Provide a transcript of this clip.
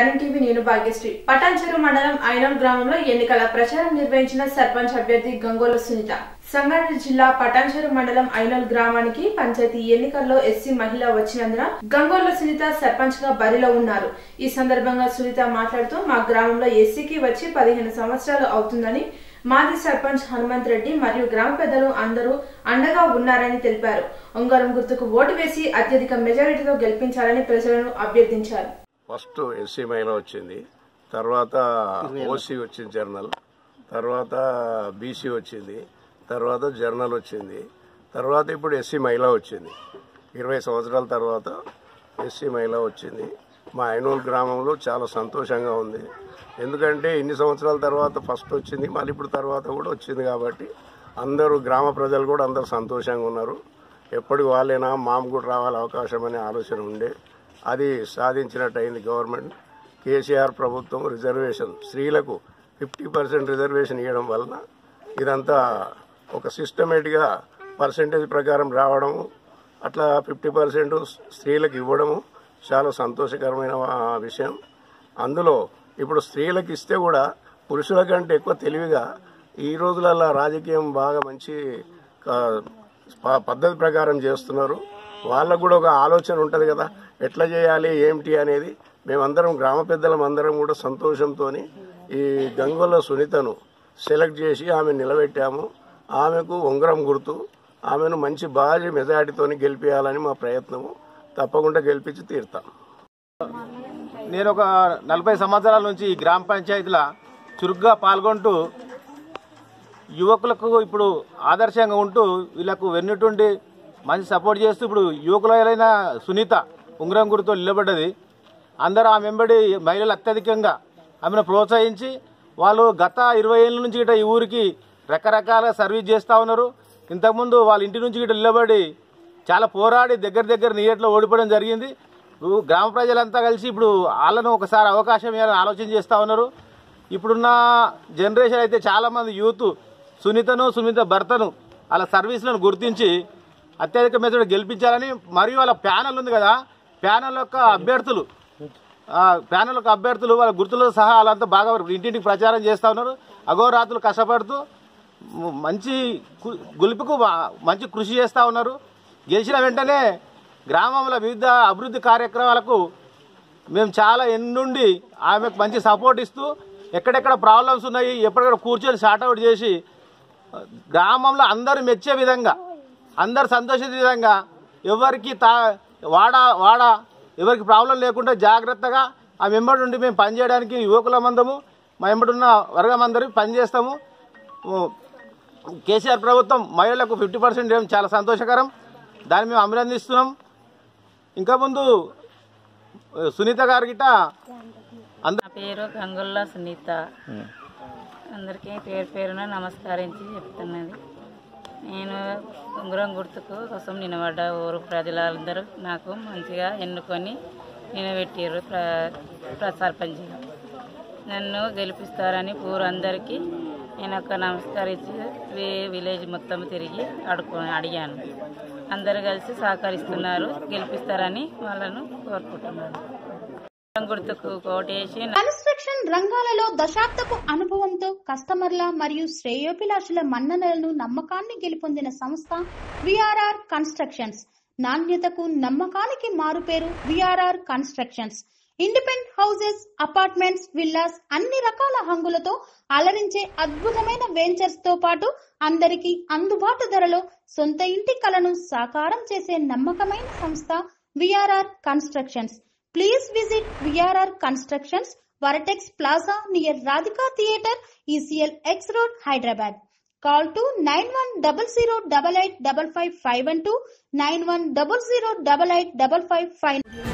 Turning TV నేను భాగ్యశ్రీ పటాన్చెరు మండలం ఐనోల్ గ్రామంలో ఎన్నికల ప్రచారం నిర్వహించిన సర్పంచ్ అభ్యర్థి గంగోల సునీత సంగారెడ్డి జిల్లా పటాన్చెరు మండలం ఐనోల్ గ్రామానికి పంచాయతీ ఎన్నికల్లో ఎస్సీ మహిళ వచ్చినందున గంగోల సునీత సర్పంచ్ గా బరిలో ఉన్నారు ఈ సందర్భంగా సునీత మాట్లాడుతూ మా గ్రామంలో ఎస్సీకి వచ్చి పదిహేను సంవత్సరాలు అవుతుందని మాజీ సర్పంచ్ హనుమంత్ రెడ్డి మరియు గ్రామ పెద్దలు అందరూ అండగా ఉన్నారని తెలిపారు ఉంగరం గుర్తుకు ఓటు వేసి అత్యధిక మెజారిటీతో గెలిపించాలని ప్రజలను అభ్యర్థించారు ఫస్ట్ ఎస్సీ మహిళ వచ్చింది తర్వాత ఓసీ వచ్చింది జర్నల్ తర్వాత బీసీ వచ్చింది తర్వాత జర్నల్ వచ్చింది తర్వాత ఇప్పుడు ఎస్సీ మహిళ వచ్చింది ఇరవై సంవత్సరాల తర్వాత ఎస్సీ మహిళ వచ్చింది మా ఐనూరు గ్రామంలో చాలా సంతోషంగా ఉంది ఎందుకంటే ఇన్ని సంవత్సరాల తర్వాత ఫస్ట్ వచ్చింది మళ్ళీ ఇప్పుడు తర్వాత కూడా వచ్చింది కాబట్టి అందరూ గ్రామ ప్రజలు కూడా అందరూ సంతోషంగా ఉన్నారు ఎప్పటికి వాళ్ళైనా మాకు కూడా రావాలి అవకాశం అనే ఆలోచన ఉండే అది సాధించినట్టు అయింది గవర్నమెంట్ కేసీఆర్ ప్రభుత్వం రిజర్వేషన్ స్త్రీలకు ఫిఫ్టీ పర్సెంట్ రిజర్వేషన్ ఇవ్వడం వలన ఇదంతా ఒక సిస్టమేటిక్గా పర్సంటేజ్ ప్రకారం రావడము అట్లా ఫిఫ్టీ పర్సెంట్ స్త్రీలకు ఇవ్వడము చాలా సంతోషకరమైన ఆ, విషయం అందులో ఇప్పుడు స్త్రీలకు ఇస్తే కూడా పురుషుల కంటే ఎక్కువ తెలివిగా ఈ రోజులలో రాజకీయం బాగా మంచి ఆ, ప- పద్ధతి ప్రకారం చేస్తున్నారు వాళ్ళకు కూడా ఒక ఆలోచన ఉంటుంది కదా ఎట్లా చేయాలి ఏమిటి అనేది మేమందరం గ్రామ పెద్దలం అందరం కూడా సంతోషంతో ఈ గంగోల సునీతను సెలెక్ట్ చేసి ఆమె నిలబెట్టాము ఆమెకు ఉంగరం గుర్తు ఆమెను మంచి భారీ మెజారిటీతో గెలిపించాలని మా ప్రయత్నము తప్పకుండా గెలిపించి తీరుతాం నేను ఒక నలభై సంవత్సరాల నుంచి ఈ గ్రామ పంచాయతీల చురుగ్గా పాల్గొంటూ యువకులకు ఇప్పుడు ఆదర్శంగా ఉంటూ వీళ్ళకు వెన్నుటుండి మంచి సపోర్ట్ చేస్తూ ఇప్పుడు యువకులైన సునీత ఉంగరం గురితో నిలబడ్డది అందరూ ఆమె వెంబడి మహిళలు అత్యధికంగా ఆమెను ప్రోత్సహించి వాళ్ళు గత ఇరవై ఏళ్ళ నుంచి గిట్ట ఈ ఊరికి రకరకాల సర్వీస్ చేస్తూ ఉన్నారు ఇంతకుముందు వాళ్ళ ఇంటి నుంచి గిట్ట నిలబడి చాలా పోరాడి దగ్గర దగ్గర నియట్లో ఓడిపోవడం జరిగింది ఇప్పుడు గ్రామ ప్రజలంతా కలిసి ఇప్పుడు వాళ్ళను ఒకసారి అవకాశం ఇవ్వాలని ఆలోచన చేస్తూ ఉన్నారు ఇప్పుడున్న జనరేషన్ అయితే చాలా మంది యూత్ సునీతను సునీత భర్తను వాళ్ళ సర్వీసులను గుర్తించి అత్యధిక మెజార్టీ గెలిపించాలని మరియు వాళ్ళ ప్యానల్ ఉంది కదా ప్యానల్ యొక్క అభ్యర్థులు ఆ, ప్యానల్ యొక్క అభ్యర్థులు వాళ్ళ గుర్తులతో సహా వాళ్ళంతా బాగా ఇంటింటికి ప్రచారం చేస్తూ ఉన్నారు అగోరాత్రులు కష్టపడుతూ మ- మంచి కు- గెలుపుకు మా- మంచి కృషి చేస్తూ ఉన్నారు గెలిచిన వెంటనే గ్రామంలో వివిధ అభివృద్ధి కార్యక్రమాలకు మేము చాలా ఎన్నుండి ఆమెకు మంచి సపోర్ట్ ఇస్తూ ఎక్కడెక్కడ ప్రాబ్లమ్స్ ఉన్నాయి ఎప్పటికక్కడ కూర్చొని షార్ట్అవుట్ చేసి గ్రామంలో అందరూ మెచ్చే విధంగా అందరు సంతోషించే విధంగా ఎవరికి తా వాడ వాడ ఎవరికి ప్రాబ్లం లేకుండా జాగ్రత్తగా ఆ మెంబర్ నుండి మేము పనిచేయడానికి యువకుల మందము మా ఎంబడున్న వర్గం అందరూ పనిచేస్తాము ఓ, కేసీఆర్ ప్రభుత్వం మహిళలకు ఫిఫ్టీ పర్సెంట్ చాలా సంతోషకరం దాన్ని మేము అభినందిస్తున్నాం ఇంకా ముందు ఆ, సునీత గారి గిట్ట నా పేరు గంగుల్లా సునీత అందరికీ పేరు పేరున నమస్కరించి చెప్తున్నది నేను ఉంగరం గుర్తుకు కోసం నిలబడ్డ ఊరు ప్రజలందరూ నాకు మంచిగా ఎన్నుకొని నిలబెట్టారు ప్ర ప్ర- సర్పంచ్గా నన్ను గెలిపిస్తారని ఊరందరికీ నేను ఒక నమస్కరించి వి- విలేజ్ మొత్తం తిరిగి అడుకో అడిగాను అందరూ కలిసి సహకరిస్తున్నారు గెలిపిస్తారని వాళ్ళను కోరుకుంటున్నాను ఉంగరం గుర్తుకు కోటేసి కన్స్ట్రక్షన్ రంగాలలో దశాబ్దపు అనుభవంతో కస్టమర్ల మరియు శ్రేయోభిలాషుల మన్ననలను నమ్మకాన్ని గెలుపొందిన సంస్థ విఆర్ఆర్ కన్స్ట్రక్షన్స్ నాణ్యతకు నమ్మకానికి మారుపేరు VRR constructions independent houses apartments villas అన్ని రకాల హంగులతో అలరించే అద్భుతమైన వెంచర్స్ తో పాటు అందరికీ అందుబాటు ధరలో సొంత ఇంటి కలను సాకారం చేసే నమ్మకమైన సంస్థ VRR constructions Please visit VRR Constructions, Varatex Plaza near Radhika Theatre, ECL X Road, Hyderabad. Call to 9100885551 91008855